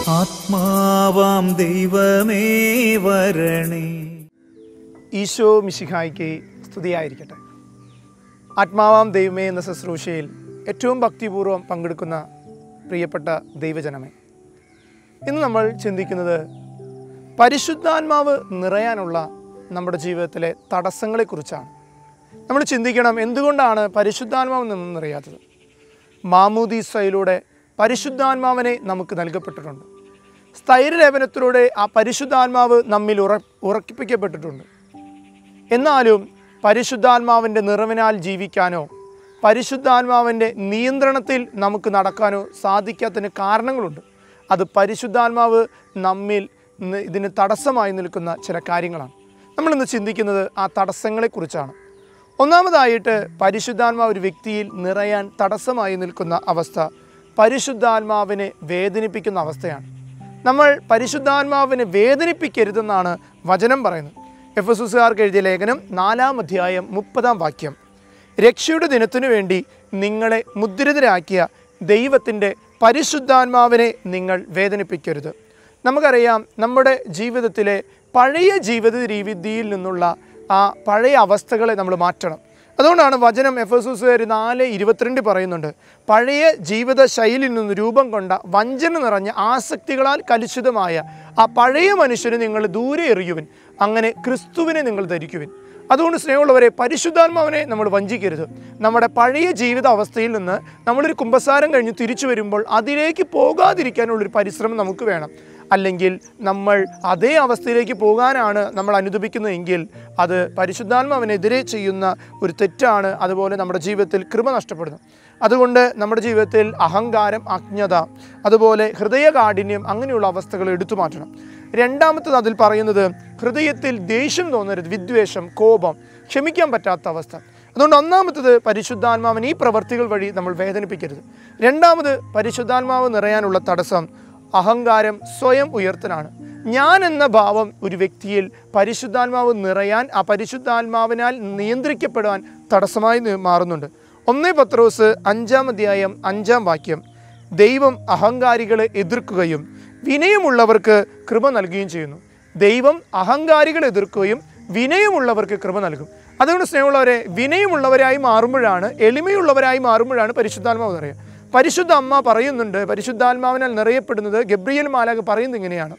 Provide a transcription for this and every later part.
ആത്മാവാം ദൈവമേ വരണേ ഈശോ മിശിഹായ്ക്ക് സ്തുതിയായിരിക്കട്ടെ ആത്മാവാം ദൈവമേ എന്ന ശുശ്രൂഷയിൽ ഏറ്റവും ഭക്തിപൂർവ്വം പങ്കെടുക്കുന്ന പ്രിയപ്പെട്ട ദൈവജനമേ ഇന്ന് നമ്മൾ ചിന്തിക്കുന്നത് പരിശുദ്ധാത്മാവ് നിറയാനുള്ള നമ്മുടെ ജീവിതത്തിലെ തടസ്സങ്ങളെക്കുറിച്ചാണ് നമ്മൾ ചിന്തിക്കണം എന്തുകൊണ്ടാണ് പരിശുദ്ധാത്മാവ് നിന്ന് നിറയാത്തത് മാമൂദീസയിലൂടെ പരിശുദ്ധാത്മാവിനെ നമുക്ക് നൽകപ്പെട്ടിട്ടുണ്ട് സ്ഥൈര്യലേപനത്തിലൂടെ ആ പരിശുദ്ധാത്മാവ് നമ്മിൽ ഉറ ഉറക്കിപ്പിക്കപ്പെട്ടിട്ടുണ്ട് എന്നാലും പരിശുദ്ധാത്മാവിൻ്റെ നിറവിനാൽ ജീവിക്കാനോ പരിശുദ്ധാത്മാവിൻ്റെ നിയന്ത്രണത്തിൽ നമുക്ക് നടക്കാനോ സാധിക്കാത്തതിന് കാരണങ്ങളുണ്ട് അത് പരിശുദ്ധാത്മാവ് നമ്മിൽ നി- ഇതിന് തടസ്സമായി നിൽക്കുന്ന ചില കാര്യങ്ങളാണ് നമ്മളിന്ന് ചിന്തിക്കുന്നത് ആ തടസ്സങ്ങളെക്കുറിച്ചാണ് ഒന്നാമതായിട്ട് പരിശുദ്ധാത്മാവ് ഒരു വ്യക്തിയിൽ നിറയാൻ തടസ്സമായി നിൽക്കുന്ന അവസ്ഥ പരിശുദ്ധാത്മാവിനെ വേദനിപ്പിക്കുന്ന അവസ്ഥയാണ് നമ്മൾ പരിശുദ്ധാത്മാവിനെ വേദനിപ്പിക്കരുതെന്നാണ് വചനം പറയുന്നത് എഫ് എസ് എസുകാർക്ക് എഴുതിയ ലേഖനം നാലാം അധ്യായം മുപ്പതാം വാക്യം രക്ഷയുടെ ദിനത്തിനു വേണ്ടി നിങ്ങളെ മുദ്രിതരാക്കിയ ദൈവത്തിൻ്റെ പരിശുദ്ധാത്മാവിനെ നിങ്ങൾ വേദനിപ്പിക്കരുത് നമുക്കറിയാം നമ്മുടെ ജീവിതത്തിലെ പഴയ ജീവിത രീതിയിൽ നിന്നുള്ള ആ പഴയ അവസ്ഥകളെ നമ്മൾ മാറ്റണം അതുകൊണ്ടാണ് വചനം എഫ് എസ് എസ് നാല് ഇരുപത്തിരണ്ട് പറയുന്നുണ്ട് പഴയ ജീവിത ശൈലിയിൽ നിന്ന് രൂപം കൊണ്ട വഞ്ചന നിറഞ്ഞ ആസക്തികളാൽ കലുഷിതമായ ആ പഴയ മനുഷ്യനെ നിങ്ങൾ ദൂരെ എറിയുവിൻ അങ്ങനെ ക്രിസ്തുവിനെ നിങ്ങൾ ധരിക്കുവിൻ അതുകൊണ്ട് സ്നേഹമുള്ളവരെ പരിശുദ്ധാത്മാവിനെ നമ്മൾ വഞ്ചിക്കരുത് നമ്മുടെ പഴയ ജീവിത അവസ്ഥയിൽ നിന്ന് നമ്മളൊരു കുമ്പസാരം കഴിഞ്ഞ് തിരിച്ചു വരുമ്പോൾ അതിലേക്ക് പോകാതിരിക്കാനുള്ളൊരു പരിശ്രമം നമുക്ക് വേണം അല്ലെങ്കിൽ നമ്മൾ അതേ അവസ്ഥയിലേക്ക് പോകാനാണ് നമ്മൾ അനുദപിക്കുന്നതെങ്കിൽ അത് പരിശുദ്ധാത്മാവിനെതിരെ ചെയ്യുന്ന ഒരു തെറ്റാണ് അതുപോലെ നമ്മുടെ ജീവിതത്തിൽ കൃപ നഷ്ടപ്പെടുന്നു അതുകൊണ്ട് നമ്മുടെ ജീവിതത്തിൽ അഹങ്കാരം അജ്ഞത അതുപോലെ ഹൃദയകാഠിന്യം അങ്ങനെയുള്ള അവസ്ഥകൾ എടുത്തു മാറ്റണം രണ്ടാമത്തത് അതിൽ പറയുന്നത് ഹൃദയത്തിൽ ദേഷ്യം തോന്നരുത് വിദ്വേഷം കോപം ക്ഷമിക്കാൻ പറ്റാത്ത അവസ്ഥ അതുകൊണ്ട് ഒന്നാമത്തത് പരിശുദ്ധാത്മാവിന് ഈ പ്രവർത്തികൾ വഴി നമ്മൾ വേദനിപ്പിക്കരുത് രണ്ടാമത് പരിശുദ്ധാത്മാവ് നിറയാനുള്ള തടസ്സം അഹങ്കാരം സ്വയം ഉയർത്തലാണ് ഞാൻ എന്ന ഭാവം ഒരു വ്യക്തിയിൽ പരിശുദ്ധാത്മാവ് നിറയാൻ ആ പരിശുദ്ധാത്മാവിനാൽ നിയന്ത്രിക്കപ്പെടാൻ തടസ്സമായി നി- മാറുന്നുണ്ട് ഒന്നേ പത്രോസ് അഞ്ചാം അധ്യായം അഞ്ചാം വാക്യം ദൈവം അഹങ്കാരികളെ എതിർക്കുകയും വിനയമുള്ളവർക്ക് കൃപ നൽകുകയും ചെയ്യുന്നു ദൈവം അഹങ്കാരികളെ എതിർക്കുകയും വിനയമുള്ളവർക്ക് കൃപ നൽകും അതുകൊണ്ട് സ്നേഹമുള്ളവരെ വിനയമുള്ളവരായി മാറുമ്പോഴാണ് എളിമയുള്ളവരായി മാറുമ്പോഴാണ് പരിശുദ്ധാത്മാവ് നിറയുക പരിശുദ്ധ അമ്മ പറയുന്നുണ്ട് പരിശുദ്ധാത്മാവിനാൽ നിറയപ്പെടുന്നത് ഗബ്രിയൽ മാലാക പറയുന്നത് ഇങ്ങനെയാണ്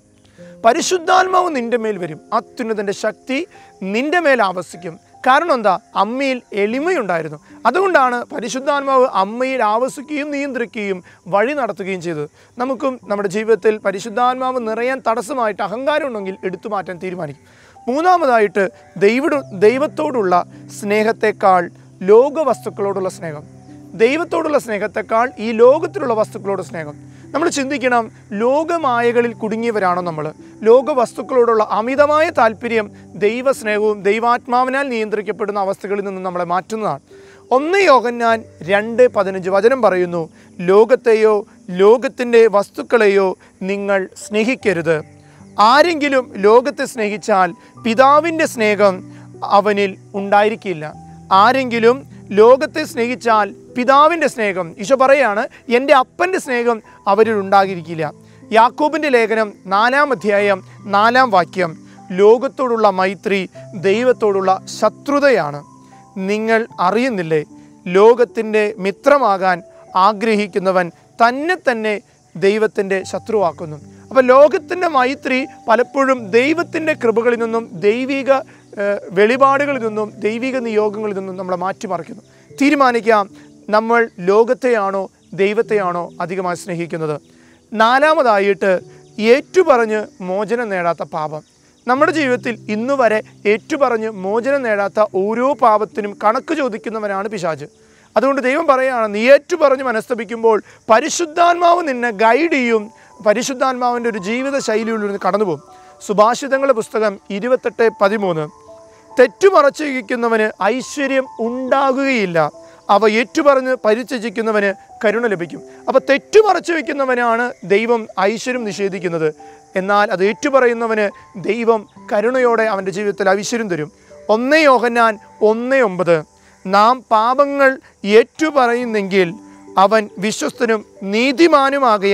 പരിശുദ്ധാത്മാവ് നിന്റെ മേൽ വരും അത്യുന്നതൻ്റെ ശക്തി നിന്റെ മേൽ ആവസിക്കും കാരണം എന്താ അമ്മയിൽ എളിമയുണ്ടായിരുന്നു അതുകൊണ്ടാണ് പരിശുദ്ധാത്മാവ് അമ്മയിൽ ആവസിക്കുകയും നിയന്ത്രിക്കുകയും വഴി നടത്തുകയും ചെയ്തത് നമുക്കും നമ്മുടെ ജീവിതത്തിൽ പരിശുദ്ധാത്മാവ് നിറയാൻ തടസ്സമായിട്ട് അഹങ്കാരം ഉണ്ടെങ്കിൽ എടുത്തു മാറ്റാൻ തീരുമാനിക്കും മൂന്നാമതായിട്ട് ദൈവ ദൈവത്തോടുള്ള സ്നേഹത്തെക്കാൾ ലോക വസ്തുക്കളോടുള്ള സ്നേഹം ദൈവത്തോടുള്ള സ്നേഹത്തെക്കാൾ ഈ ലോകത്തിലുള്ള വസ്തുക്കളോട് സ്നേഹം നമ്മൾ ചിന്തിക്കണം ലോകമായകളിൽ കുടുങ്ങിയവരാണോ നമ്മൾ ലോക വസ്തുക്കളോടുള്ള അമിതമായ താല്പര്യം ദൈവസ്നേഹവും ദൈവാത്മാവിനാൽ നിയന്ത്രിക്കപ്പെടുന്ന അവസ്ഥകളിൽ നിന്ന് നമ്മളെ മാറ്റുന്നതാണ് ഒന്ന് യോഹന്നാൻ രണ്ട് പതിനഞ്ച് വചനം പറയുന്നു ലോകത്തെയോ ലോകത്തിൻ്റെ വസ്തുക്കളെയോ നിങ്ങൾ സ്നേഹിക്കരുത് ആരെങ്കിലും ലോകത്തെ സ്നേഹിച്ചാൽ പിതാവിൻ്റെ സ്നേഹം അവനിൽ ഉണ്ടായിരിക്കില്ല ആരെങ്കിലും ലോകത്തെ സ്നേഹിച്ചാൽ പിതാവിൻ്റെ സ്നേഹം ഈശോ പറയാണ് എൻ്റെ അപ്പൻ്റെ സ്നേഹം അവരിൽ ഉണ്ടാകിരിക്കില്ല യാക്കോബിൻ്റെ ലേഖനം നാലാം അധ്യായം നാലാം വാക്യം ലോകത്തോടുള്ള മൈത്രി ദൈവത്തോടുള്ള ശത്രുതയാണ് നിങ്ങൾ അറിയുന്നില്ലേ ലോകത്തിൻ്റെ മിത്രമാകാൻ ആഗ്രഹിക്കുന്നവൻ തന്നെ തന്നെ ദൈവത്തിൻ്റെ ശത്രുവാക്കുന്നു അപ്പോൾ ലോകത്തിൻ്റെ മൈത്രി പലപ്പോഴും ദൈവത്തിൻ്റെ കൃപകളിൽ നിന്നും ദൈവിക ഏഹ്, വെളിപാടുകളിൽ നിന്നും ദൈവിക നിയോഗങ്ങളിൽ നിന്നും നമ്മളെ മാറ്റിമറിക്കുന്നു തീരുമാനിക്കാം നമ്മൾ ലോകത്തെയാണോ ദൈവത്തെയാണോ അധികമായി സ്നേഹിക്കുന്നത് നാലാമതായിട്ട് ഏറ്റുപറഞ്ഞ് മോചനം നേടാത്ത പാപം നമ്മുടെ ജീവിതത്തിൽ ഇന്നു വരെ ഏറ്റുപറഞ്ഞ് മോചനം നേടാത്ത ഓരോ പാപത്തിനും കണക്ക് ചോദിക്കുന്നവനാണ് പിശാച് അതുകൊണ്ട് ദൈവം പറയുകയാണ് നീ ഏറ്റുപറഞ്ഞ് മനസ്തപിക്കുമ്പോൾ പരിശുദ്ധാത്മാവ് നിന്നെ ഗൈഡ് ചെയ്യും പരിശുദ്ധാത്മാവിൻ്റെ ഒരു ജീവിത ശൈലിയിൽ നിന്ന് കടന്നുപോകും സുഭാഷിതങ്ങളുടെ പുസ്തകം ഇരുപത്തെട്ട് പതിമൂന്ന് തെറ്റുമറച്ചു വയ്ക്കുന്നവന് ഐശ്വര്യം ഉണ്ടാകുകയില്ല അവ ഏറ്റുപറഞ്ഞ് പരിത്യജിക്കുന്നവന് കരുണ ലഭിക്കും അപ്പോൾ തെറ്റുമറച്ചു വയ്ക്കുന്നവനാണ് ദൈവം ഐശ്വര്യം നിഷേധിക്കുന്നത് എന്നാൽ അത് ഏറ്റുപറയുന്നവന് ദൈവം കരുണയോടെ അവൻ്റെ ജീവിതത്തിൽ ഐശ്വര്യം തരും ഒന്നേ യോഹന്നാൻ ഒന്നേ ഒമ്പത് നാം പാപങ്ങൾ ഏറ്റുപറയുന്നെങ്കിൽ അവൻ വിശ്വസ്തനും നീതിമാനുമാകയാൽ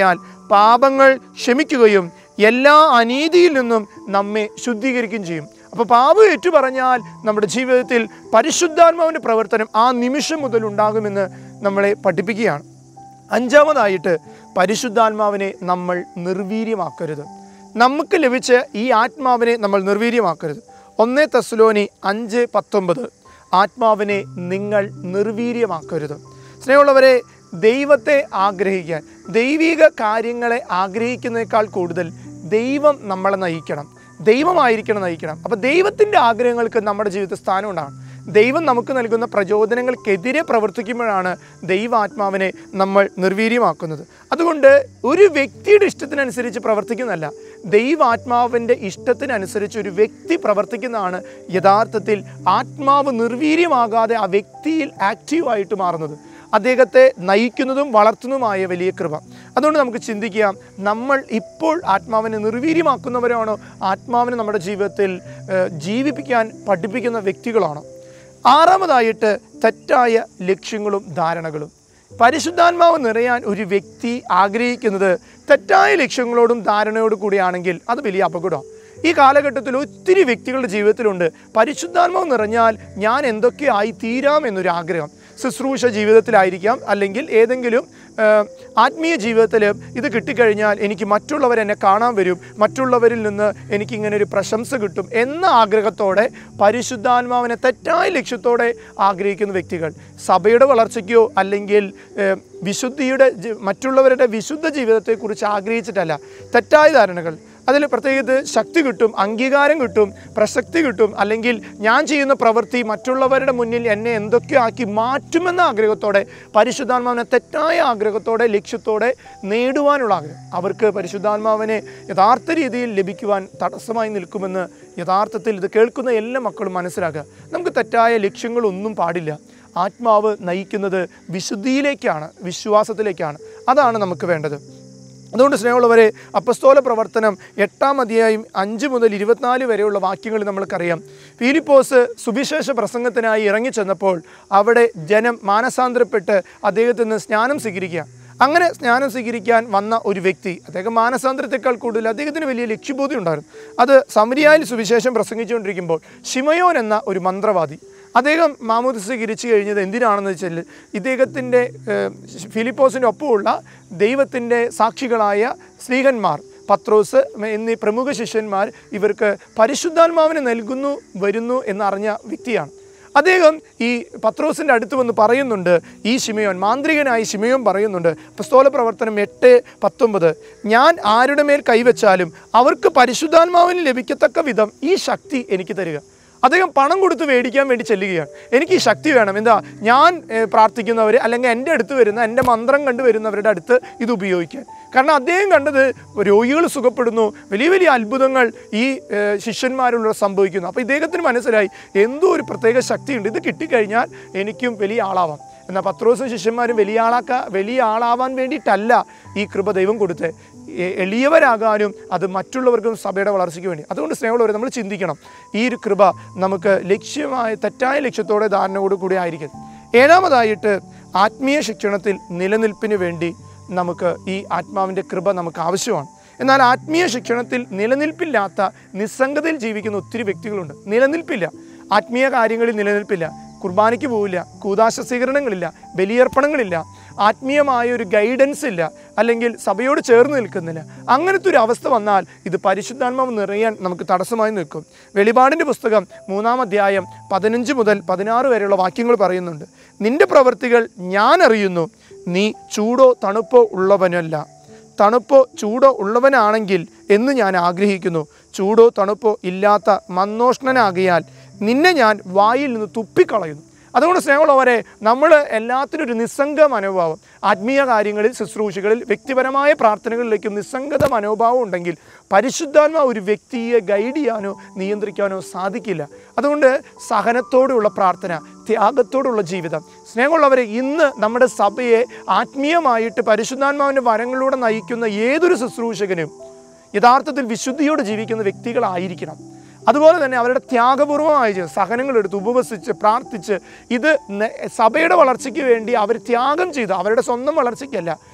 പാപങ്ങൾ ക്ഷമിക്കുകയും എല്ലാ അനീതിയിൽ നിന്നും നമ്മെ ശുദ്ധീകരിക്കുകയും ചെയ്യും അപ്പോൾ പാപം ഏറ്റു പറഞ്ഞാൽ നമ്മുടെ ജീവിതത്തിൽ പരിശുദ്ധാത്മാവിൻ്റെ പ്രവർത്തനം ആ നിമിഷം മുതൽ ഉണ്ടാകുമെന്ന് നമ്മളെ പഠിപ്പിക്കുകയാണ് അഞ്ചാമതായിട്ട് പരിശുദ്ധാത്മാവിനെ നമ്മൾ നിർവീര്യമാക്കരുത് നമുക്ക് ലഭിച്ച ഈ ആത്മാവിനെ നമ്മൾ നിർവീര്യമാക്കരുത് ഒന്നേ തസ്ലോനി അഞ്ച് പത്തൊമ്പത് ആത്മാവിനെ നിങ്ങൾ നിർവീര്യമാക്കരുത് സ്നേഹമുള്ളവരെ ദൈവത്തെ ആഗ്രഹിക്കാൻ ദൈവിക കാര്യങ്ങളെ ആഗ്രഹിക്കുന്നതിനേക്കാൾ കൂടുതൽ ദൈവം നമ്മളെ നയിക്കണം ദൈവമായിരിക്കണം നയിക്കണം അപ്പോൾ ദൈവത്തിൻ്റെ ആഗ്രഹങ്ങൾക്ക് നമ്മുടെ ജീവിതത്തിൽ സ്ഥാനം ഉണ്ടാകണം ദൈവം നമുക്ക് നൽകുന്ന പ്രചോദനങ്ങൾക്കെതിരെ പ്രവർത്തിക്കുമ്പോഴാണ് ദൈവാത്മാവിനെ നമ്മൾ നിർവീര്യമാക്കുന്നത് അതുകൊണ്ട് ഒരു വ്യക്തിയുടെ ഇഷ്ടത്തിനനുസരിച്ച് പ്രവർത്തിക്കുന്നതല്ല ദൈവാത്മാവിൻ്റെ ഇഷ്ടത്തിനനുസരിച്ച് ഒരു വ്യക്തി പ്രവർത്തിക്കുന്നതാണ് യഥാർത്ഥത്തിൽ ആത്മാവ് നിർവീര്യമാകാതെ ആ വ്യക്തിയിൽ ആക്റ്റീവായിട്ട് മാറുന്നത് അദ്ദേഹത്തെ നയിക്കുന്നതും വളർത്തുന്നതുമായ വലിയ കൃപ അതുകൊണ്ട് നമുക്ക് ചിന്തിക്കാം നമ്മൾ ഇപ്പോൾ ആത്മാവിനെ നിർവീര്യമാക്കുന്നവരാണോ ആത്മാവിനെ നമ്മുടെ ജീവിതത്തിൽ ഏഹ്, ജീവിപ്പിക്കാൻ പഠിപ്പിക്കുന്ന വ്യക്തികളാണോ ആറാമതായിട്ട് തെറ്റായ ലക്ഷ്യങ്ങളും ധാരണകളും പരിശുദ്ധാത്മാവ് നിറയാൻ ഒരു വ്യക്തി ആഗ്രഹിക്കുന്നത് തെറ്റായ ലക്ഷ്യങ്ങളോടും ധാരണയോടും കൂടിയാണെങ്കിൽ അത് വലിയ അപകടമാണ് ഈ കാലഘട്ടത്തിൽ ഒത്തിരി വ്യക്തികളുടെ ജീവിതത്തിലുണ്ട് പരിശുദ്ധാത്മാവ് നിറഞ്ഞാൽ ഞാൻ എന്തൊക്കെ ആയി തീരാം എന്നൊരു ആഗ്രഹം ശുശ്രൂഷ ജീവിതത്തിലായിരിക്കാം അല്ലെങ്കിൽ ഏതെങ്കിലും ആ, ആത്മീയ ജീവിതത്തിൽ ഇത് കിട്ടിക്കഴിഞ്ഞാൽ എനിക്ക് മറ്റുള്ളവർ എന്നെ കാണാൻ വരും മറ്റുള്ളവരിൽ നിന്ന് എനിക്കിങ്ങനെ ഒരു പ്രശംസ കിട്ടും എന്ന ആഗ്രഹത്തോടെ പരിശുദ്ധാത്മാവിനെ തെറ്റായ ലക്ഷ്യത്തോടെ ആഗ്രഹിക്കുന്ന വ്യക്തികൾ സഭയുടെ വളർച്ചയ്ക്കോ അല്ലെങ്കിൽ ഏ, വിശുദ്ധിയുടെ ജി- മറ്റുള്ളവരുടെ വിശുദ്ധ ജീവിതത്തെക്കുറിച്ച് ആഗ്രഹിച്ചിട്ടല്ല തെറ്റായ ധാരണകൾ അതിൽ പ്രത്യേകിച്ച് ശക്തി കിട്ടും അംഗീകാരം കിട്ടും പ്രസക്തി കിട്ടും അല്ലെങ്കിൽ ഞാൻ ചെയ്യുന്ന പ്രവൃത്തി മറ്റുള്ളവരുടെ മുന്നിൽ എന്നെ എന്തൊക്കെ ആക്കി മാറ്റുമെന്ന ആഗ്രഹത്തോടെ പരിശുദ്ധാത്മാവിനെ തെറ്റായ ആഗ്രഹത്തോടെ ലക്ഷ്യത്തോടെ നേടുവാനുള്ള ആഗ്രഹം അവർക്ക് പരിശുദ്ധാത്മാവിനെ യഥാർത്ഥ രീതിയിൽ ലഭിക്കുവാൻ തടസ്സമായി നിൽക്കുമെന്ന് യഥാർത്ഥത്തിൽ ഇത് കേൾക്കുന്ന എല്ലാ മക്കളും മനസ്സിലാക്കുക നമുക്ക് തെറ്റായ ലക്ഷ്യങ്ങളൊന്നും പാടില്ല ആത്മാവ് നയിക്കുന്നത് വിശുദ്ധിയിലേക്കാണ് വിശ്വാസത്തിലേക്കാണ് അതാണ് നമുക്ക് വേണ്ടത് അതുകൊണ്ട് സ്നേഹമുള്ളവരെ അപ്പസ്തോല പ്രവർത്തനം എട്ടാം അധ്യായം അഞ്ച് മുതൽ ഇരുപത്തിനാല് വരെയുള്ള വാക്യങ്ങൾ നമ്മൾക്കറിയാം ഫിലിപ്പോസ് സുവിശേഷ പ്രസംഗത്തിനായി ഇറങ്ങിച്ചെന്നപ്പോൾ അവിടെ ജനം മാനസാന്തരപ്പെട്ട് അദ്ദേഹത്തിൽ നിന്ന് സ്നാനം സ്വീകരിക്കുക അങ്ങനെ സ്നാനം സ്വീകരിക്കാൻ വന്ന ഒരു വ്യക്തി അദ്ദേഹം മാനസാന്തരത്തെക്കാൾ കൂടുതൽ അദ്ദേഹത്തിന് വലിയ ലക്ഷ്യബോധം ഉണ്ടായിരുന്നു അത് സമരിയായിൽ സുവിശേഷം പ്രസംഗിച്ചുകൊണ്ടിരിക്കുമ്പോൾ ഷിമയോൻ എന്ന ഒരു മന്ത്രവാദി അദ്ദേഹം മാമൂദ് സ്വീകരിച്ചു കഴിഞ്ഞത് എന്തിനാണെന്ന് വെച്ചാൽ ഇദ്ദേഹത്തിൻ്റെ ഏഹ്, ഫിലിപ്പോസിൻ്റെ ഒപ്പമുള്ള ദൈവത്തിൻ്റെ സാക്ഷികളായ സ്ത്രീഹന്മാർ പത്രോസ് എന്നീ പ്രമുഖ ശിഷ്യന്മാർ ഇവർക്ക് പരിശുദ്ധാത്മാവിനെ നൽകുന്നു വരുന്നു എന്നറിഞ്ഞ വ്യക്തിയാണ് അദ്ദേഹം ഈ പത്രോസിൻ്റെ അടുത്ത് വന്ന് പറയുന്നുണ്ട് ഈ ശിമയോൻ മാന്ത്രികനായി ശിമയോൻ പറയുന്നുണ്ട് പുസ്തോല പ്രവർത്തനം എട്ട് പത്തൊമ്പത് ഞാൻ ആരുടെ മേൽ കൈവച്ചാലും അവർക്ക് പരിശുദ്ധാത്മാവിന് ലഭിക്കത്തക്ക വിധം ഈ ശക്തി എനിക്ക് തരിക അദ്ദേഹം പണം കൊടുത്ത് മേടിക്കാൻ വേണ്ടി ചെല്ലുകയാണ് എനിക്ക് ഈ ശക്തി വേണം എന്താ ഞാൻ ഏഹ്, പ്രാർത്ഥിക്കുന്നവർ അല്ലെങ്കിൽ എൻ്റെ അടുത്ത് വരുന്ന എൻ്റെ മന്ത്രം കണ്ടു വരുന്നവരുടെ അടുത്ത് ഇത് ഉപയോഗിക്കാൻ കാരണം അദ്ദേഹം കണ്ടത് രോഗികൾ സുഖപ്പെടുന്നു വലിയ വലിയ അത്ഭുതങ്ങൾ ഈ ഏഹ്, ശിഷ്യന്മാരിലൂടെ സംഭവിക്കുന്നു അപ്പോൾ ഇദ്ദേഹത്തിന് മനസ്സിലായി എന്തോ ഒരു പ്രത്യേക ശക്തിയുണ്ട് ഇത് കിട്ടിക്കഴിഞ്ഞാൽ എനിക്കും വലിയ ആളാവാം എന്നാൽ പത്രോസും ശിഷ്യന്മാരും വലിയ ആളാക്ക വലിയ ആളാവാൻ വേണ്ടിയിട്ടല്ല ഈ കൃപ ദൈവം കൊടുത്തത് എ- എളിയവരാകാനും അത് മറ്റുള്ളവർക്കും സഭയുടെ വളർച്ചയ്ക്ക് വേണ്ടി അതുകൊണ്ട് സ്നേഹമുള്ളവർ നമ്മൾ ചിന്തിക്കണം ഈ ഒരു കൃപ നമുക്ക് ലക്ഷ്യമായ തെറ്റായ ലക്ഷ്യത്തോടെ ധാരണയോട് കൂടി ആയിരിക്കും ഏഴാമതായിട്ട് ആത്മീയ ശിക്ഷണത്തിൽ നിലനിൽപ്പിന് വേണ്ടി നമുക്ക് ഈ ആത്മാവിൻ്റെ കൃപ നമുക്ക് ആവശ്യമാണ് എന്നാൽ ആത്മീയ ശിക്ഷണത്തിൽ നിലനിൽപ്പില്ലാത്ത നിസ്സംഗതയിൽ ജീവിക്കുന്ന ഒത്തിരി വ്യക്തികളുണ്ട് നിലനിൽപ്പില്ല ആത്മീയ കാര്യങ്ങളിൽ നിലനിൽപ്പില്ല കുർബാനയ്ക്ക് പോവില്ല കൂതാശ സ്വീകരണങ്ങളില്ല ബലിയർപ്പണങ്ങളില്ല ആത്മീയമായ ഒരു ഗൈഡൻസ് ഇല്ല അല്ലെങ്കിൽ സഭയോട് ചേർന്ന് നിൽക്കുന്നില്ല അങ്ങനത്തെ ഒരു അവസ്ഥ വന്നാൽ ഇത് പരിശുദ്ധാത്മാവ് നിറയാൻ നമുക്ക് തടസ്സമായി നിൽക്കും വെളിപാടിൻ്റെ പുസ്തകം മൂന്നാം അധ്യായം പതിനഞ്ച് മുതൽ പതിനാറ് വരെയുള്ള വാക്യങ്ങൾ പറയുന്നുണ്ട് നിന്റെ പ്രവൃത്തികൾ ഞാൻ അറിയുന്നു നീ ചൂടോ തണുപ്പോ ഉള്ളവനല്ല തണുപ്പോ ചൂടോ ഉള്ളവനാണെങ്കിൽ എന്ന് ഞാൻ ആഗ്രഹിക്കുന്നു ചൂടോ തണുപ്പോ ഇല്ലാത്ത മന്നോഷ്ണനാകിയാൽ നിന്നെ ഞാൻ വായിൽ നിന്ന് തുപ്പിക്കളയുന്നു അതുകൊണ്ട് സ്നേഹമുള്ളവരെ നമ്മൾ എല്ലാത്തിനും ഒരു നിസ്സംഗ മനോഭാവം ആത്മീയ കാര്യങ്ങളിൽ ശുശ്രൂഷകളിൽ വ്യക്തിപരമായ പ്രാർത്ഥനകളിലേക്കും നിസ്സംഗത മനോഭാവം ഉണ്ടെങ്കിൽ പരിശുദ്ധാത്മ ഒരു വ്യക്തിയെ ഗൈഡ് ചെയ്യാനോ നിയന്ത്രിക്കാനോ സാധിക്കില്ല അതുകൊണ്ട് സഹനത്തോടെയുള്ള പ്രാർത്ഥന ത്യാഗത്തോടുള്ള ജീവിതം സ്നേഹമുള്ളവരെ ഇന്ന് നമ്മുടെ സഭയെ ആത്മീയമായിട്ട് പരിശുദ്ധാത്മാവിൻ്റെ വരങ്ങളിലൂടെ നയിക്കുന്ന ഏതൊരു ശുശ്രൂഷകനും യഥാർത്ഥത്തിൽ വിശുദ്ധിയോടെ ജീവിക്കുന്ന വ്യക്തികളായിരിക്കണം അതുപോലെ തന്നെ അവരുടെ ത്യാഗപൂർവമായ ജീവിതം സഹനങ്ങളെടുത്ത് ഉപവസിച്ച് പ്രാർത്ഥിച്ച് ഇത് ന- സഭയുടെ വളർച്ചയ്ക്ക് വേണ്ടി അവർ ത്യാഗം ചെയ്ത് അവരുടെ സ്വന്തം വളർച്ചയ്ക്കല്ല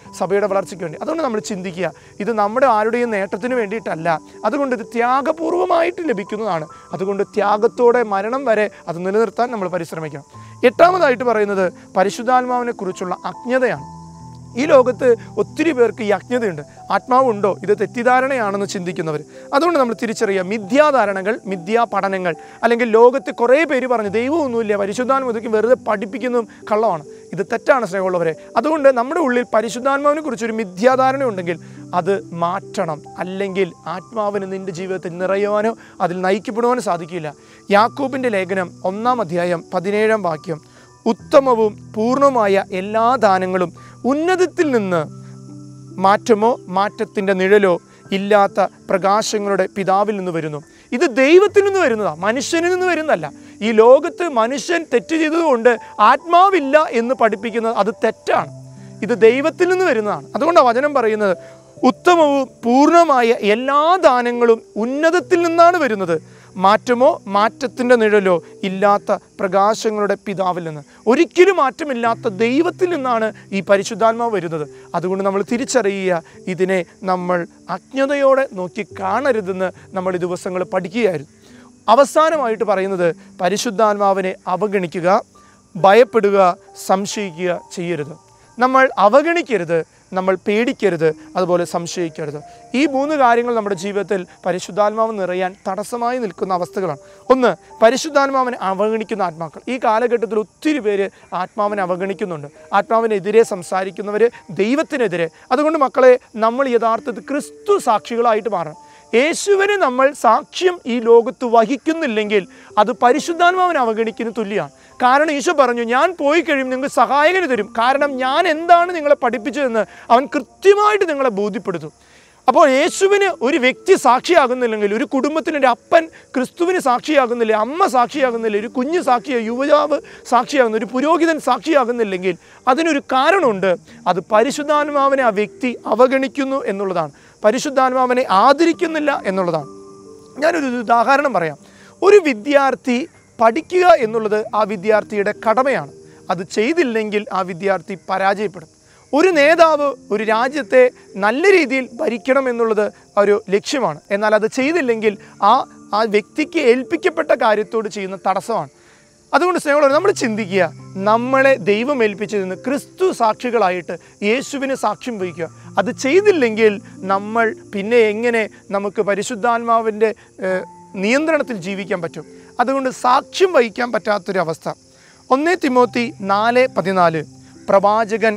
സഭയുടെ വളർച്ചയ്ക്ക് വേണ്ടി അതുകൊണ്ട് നമ്മൾ ചിന്തിക്കുക ഇത് നമ്മുടെ ആരുടെയും നേട്ടത്തിന് വേണ്ടിയിട്ടല്ല അതുകൊണ്ട് ഇത് ത്യാഗപൂർവമായിട്ട് ലഭിക്കുന്നതാണ് അതുകൊണ്ട് ത്യാഗത്തോടെ മരണം വരെ അത് നിലനിർത്താൻ നമ്മൾ പരിശ്രമിക്കണം എട്ടാമതായിട്ട് പറയുന്നത് പരിശുദ്ധാത്മാവിനെ കുറിച്ചുള്ള അജ്ഞതയാണ് ഈ ലോകത്ത് ഒത്തിരി പേർക്ക് ഈ അജ്ഞതയുണ്ട് ആത്മാവുണ്ടോ ഇത് തെറ്റിദ്ധാരണയാണെന്ന് ചിന്തിക്കുന്നവർ അതുകൊണ്ട് നമ്മൾ തിരിച്ചറിയുക മിഥ്യാധാരണകൾ മിഥ്യാ പഠനങ്ങൾ അല്ലെങ്കിൽ ലോകത്ത് കുറേ പേര് പറഞ്ഞു ദൈവമൊന്നുമില്ല പരിശുദ്ധാത്മതയ്ക്ക് വെറുതെ പഠിപ്പിക്കുന്നതും കള്ളമാണ് ഇത് തെറ്റാണ് സ്നേഹമുള്ളവരെ അതുകൊണ്ട് നമ്മുടെ ഉള്ളിൽ പരിശുദ്ധാത്മാവിനെ കുറിച്ചൊരു മിഥ്യാധാരണ ഉണ്ടെങ്കിൽ അത് മാറ്റണം അല്ലെങ്കിൽ ആത്മാവിന് നിന്റെ ജീവിതത്തിൽ നിറയുവാനോ അതിൽ നയിക്കപ്പെടുവാനോ സാധിക്കില്ല യാക്കൂബിൻ്റെ ലേഖനം ഒന്നാം അധ്യായം പതിനേഴാം വാക്യം ഉത്തമവും പൂർണ്ണമായ എല്ലാ ദാനങ്ങളും ഉന്നതത്തിൽ നിന്ന് മാറ്റമോ മാറ്റത്തിൻ്റെ നിഴലോ ഇല്ലാത്ത പ്രകാശങ്ങളുടെ പിതാവിൽ നിന്ന് വരുന്നു ഇത് ദൈവത്തിൽ നിന്ന് വരുന്നതാണ് മനുഷ്യനിൽ നിന്ന് വരുന്നതല്ല ഈ ലോകത്ത് മനുഷ്യൻ തെറ്റ് ചെയ്തതുകൊണ്ട് ആത്മാവില്ല എന്ന് പഠിപ്പിക്കുന്നത് അത് തെറ്റാണ് ഇത് ദൈവത്തിൽ നിന്ന് വരുന്നതാണ് അതുകൊണ്ടാണ് വചനം പറയുന്നത് ഉത്തമവും പൂർണ്ണമായ എല്ലാ ദാനങ്ങളും ഉന്നതത്തിൽ നിന്നാണ് വരുന്നത് മാറ്റമോ മാറ്റത്തിൻ്റെ നിഴലോ ഇല്ലാത്ത പ്രകാശങ്ങളുടെ പിതാവിൽ നിന്ന് ഒരിക്കലും മാറ്റമില്ലാത്ത ദൈവത്തിൽ നിന്നാണ് ഈ പരിശുദ്ധാത്മാവ് വരുന്നത് അതുകൊണ്ട് നമ്മൾ തിരിച്ചറിയുക ഇതിനെ നമ്മൾ അജ്ഞതയോടെ നോക്കി കാണരുതെന്ന് നമ്മൾ ഈ ദിവസങ്ങൾ പഠിക്കുകയായിരുന്നു അവസാനമായിട്ട് പറയുന്നത് പരിശുദ്ധാത്മാവിനെ അവഗണിക്കുക ഭയപ്പെടുക സംശയിക്കുക ചെയ്യരുത് നമ്മൾ അവഗണിക്കരുത് നമ്മൾ പേടിക്കരുത് അതുപോലെ സംശയിക്കരുത് ഈ മൂന്ന് കാര്യങ്ങൾ നമ്മുടെ ജീവിതത്തിൽ പരിശുദ്ധാത്മാവ് നിറയാൻ തടസ്സമായി നിൽക്കുന്ന അവസ്ഥകളാണ് ഒന്ന് പരിശുദ്ധാത്മാവിനെ അവഗണിക്കുന്ന ആത്മാക്കൾ ഈ കാലഘട്ടത്തിൽ ഒത്തിരി പേര് ആത്മാവിനെ അവഗണിക്കുന്നുണ്ട് ആത്മാവിനെതിരെ സംസാരിക്കുന്നവർ ദൈവത്തിനെതിരെ അതുകൊണ്ട് മക്കളെ നമ്മൾ യഥാർത്ഥത്തിൽ ക്രിസ്തു സാക്ഷികളായിട്ട് മാറണം യേശുവിന് നമ്മൾ സാക്ഷ്യം ഈ ലോകത്ത് വഹിക്കുന്നില്ലെങ്കിൽ അത് പരിശുദ്ധാത്മാവിനെ അവഗണിക്കുന്ന തുല്യമാണ് കാരണം ഈശോ പറഞ്ഞു ഞാൻ പോയി കഴിയും നിങ്ങൾക്ക് സഹായകന് തരും കാരണം ഞാൻ എന്താണ് നിങ്ങളെ പഠിപ്പിച്ചതെന്ന് അവൻ കൃത്യമായിട്ട് നിങ്ങളെ ബോധ്യപ്പെടുത്തും അപ്പോൾ യേശുവിന് ഒരു വ്യക്തി സാക്ഷിയാകുന്നില്ലെങ്കിൽ ഒരു കുടുംബത്തിന് ഒരു അപ്പൻ ക്രിസ്തുവിന് സാക്ഷിയാകുന്നില്ല അമ്മ സാക്ഷിയാകുന്നില്ല ഒരു കുഞ്ഞ് സാക്ഷിയ യുവജാവ് സാക്ഷിയാകുന്നു ഒരു പുരോഹിതൻ സാക്ഷിയാകുന്നില്ലെങ്കിൽ അതിനൊരു കാരണമുണ്ട് അത് പരിശുദ്ധാത്മാവിനെ ആ വ്യക്തി അവഗണിക്കുന്നു എന്നുള്ളതാണ് പരിശുദ്ധാത്മാവിനെ ആദരിക്കുന്നില്ല എന്നുള്ളതാണ് ഞാനൊരു ഉദാഹരണം പറയാം ഒരു വിദ്യാർത്ഥി പഠിക്കുക എന്നുള്ളത് ആ വിദ്യാർത്ഥിയുടെ കടമയാണ് അത് ചെയ്തില്ലെങ്കിൽ ആ വിദ്യാർത്ഥി പരാജയപ്പെടും ഒരു നേതാവ് ഒരു രാജ്യത്തെ നല്ല രീതിയിൽ ഭരിക്കണം എന്നുള്ളത് ഒരു ലക്ഷ്യമാണ് എന്നാൽ അത് ചെയ്തില്ലെങ്കിൽ ആ ആ വ്യക്തിക്ക് ഏൽപ്പിക്കപ്പെട്ട കാര്യത്തോട് ചെയ്യുന്ന തടസ്സമാണ് അതുകൊണ്ട് സ്നേഹമുള്ളവർ നമ്മൾ ചിന്തിക്കുക നമ്മളെ ദൈവം ഏൽപ്പിച്ചതെന്ന് ക്രിസ്തു സാക്ഷികളായിട്ട് യേശുവിന് സാക്ഷ്യം വഹിക്കുക അത് ചെയ്തില്ലെങ്കിൽ നമ്മൾ പിന്നെ എങ്ങനെ നമുക്ക് പരിശുദ്ധാത്മാവിൻ്റെ ഏഹ്, നിയന്ത്രണത്തിൽ ജീവിക്കാൻ പറ്റും അതുകൊണ്ട് സാക്ഷ്യം വഹിക്കാൻ പറ്റാത്തൊരവസ്ഥ ഒന്നേ തിമോത്തി നാല് പതിനാല് പ്രവാചകൻ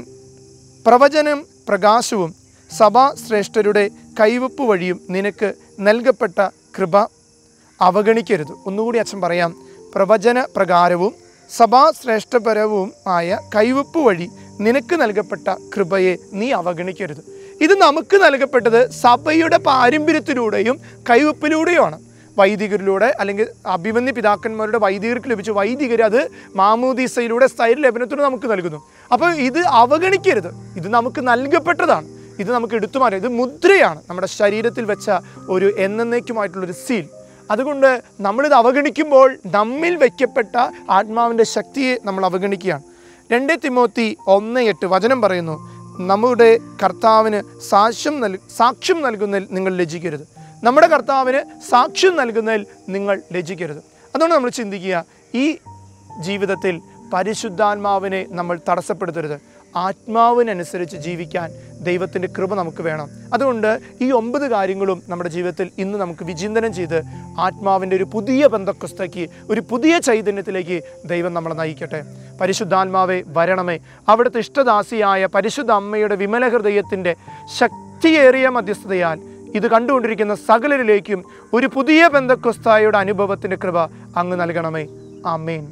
പ്രവചനം പ്രകാശവും സഭാശ്രേഷ്ഠരുടെ കൈവപ്പ് വഴിയും നിനക്ക് നൽകപ്പെട്ട കൃപ അവഗണിക്കരുത് ഒന്നുകൂടി അച്ഛൻ പറയാം പ്രവചന പ്രകാരവും സഭാശ്രേഷ്ഠപരവും ആയ കൈവപ്പ് വഴി നിനക്ക് നൽകപ്പെട്ട കൃപയെ നീ അവഗണിക്കരുത് ഇത് നമുക്ക് നൽകപ്പെട്ടത് സഭയുടെ പാരമ്പര്യത്തിലൂടെയും കൈവപ്പിലൂടെയുമാണ് വൈദികരിലൂടെ അല്ലെങ്കിൽ അഭിമന്യ പിതാക്കന്മാരുടെ വൈദികർക്ക് ലഭിച്ച വൈദികർ അത് മാമൂദീസയിലൂടെ സ്ഥൈര്യ ലേപനത്തിലൂടെ നമുക്ക് നൽകുന്നു അപ്പോൾ ഇത് അവഗണിക്കരുത് ഇത് നമുക്ക് നൽകപ്പെട്ടതാണ് ഇത് നമുക്ക് എടുത്തു മാറ്റാം ഇത് മുദ്രയാണ് നമ്മുടെ ശരീരത്തിൽ വെച്ച ഒരു എന്നേക്കുമായിട്ടുള്ളൊരു സീൽ അതുകൊണ്ട് നമ്മളിത് അവഗണിക്കുമ്പോൾ നമ്മിൽ വയ്ക്കപ്പെട്ട ആത്മാവിൻ്റെ ശക്തിയെ നമ്മൾ അവഗണിക്കുകയാണ് രണ്ടേ തിമോത്തി ഒന്ന് എട്ട് വചനം പറയുന്നു നമ്മുടെ കർത്താവിന് സാക്ഷ്യം നൽ സാക്ഷ്യം നൽകുന്നതിൽ നിങ്ങൾ ലജിക്കരുത് നമ്മുടെ കർത്താവിന് സാക്ഷ്യം നൽകുന്നതിൽ നിങ്ങൾ ലജിക്കരുത് അതുകൊണ്ട് നമ്മൾ ചിന്തിക്കുക ഈ ജീവിതത്തിൽ പരിശുദ്ധാത്മാവിനെ നമ്മൾ തടസ്സപ്പെടുത്തരുത് ആത്മാവിനനുസരിച്ച് ജീവിക്കാൻ ദൈവത്തിൻ്റെ കൃപ നമുക്ക് വേണം അതുകൊണ്ട് ഈ ഒമ്പത് കാര്യങ്ങളും നമ്മുടെ ജീവിതത്തിൽ ഇന്ന് നമുക്ക് വിചിന്തനം ചെയ്ത് ആത്മാവിൻ്റെ ഒരു പുതിയ ബന്ധക്കുസ്തയ്ക്ക് ഒരു പുതിയ ചൈതന്യത്തിലേക്ക് ദൈവം നമ്മളെ നയിക്കട്ടെ പരിശുദ്ധാത്മാവെ വരണമേ അവിടുത്തെ ഇഷ്ടദാസിയായ പരിശുദ്ധ അമ്മയുടെ വിമല ഹൃദയത്തിൻ്റെ ശക്തിയേറിയ മധ്യസ്ഥതയാൽ ഇത് കണ്ടുകൊണ്ടിരിക്കുന്ന സകലരിലേക്കും ഒരു പുതിയ ബന്ധക്കുസ്തായുടെ അനുഭവത്തിൻ്റെ കൃപ അങ്ങ് നൽകണമേ ആമേൻ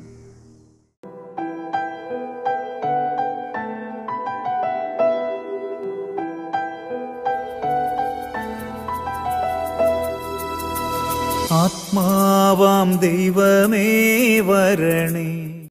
ആത്മാവാം ദൈവമേ വരണേ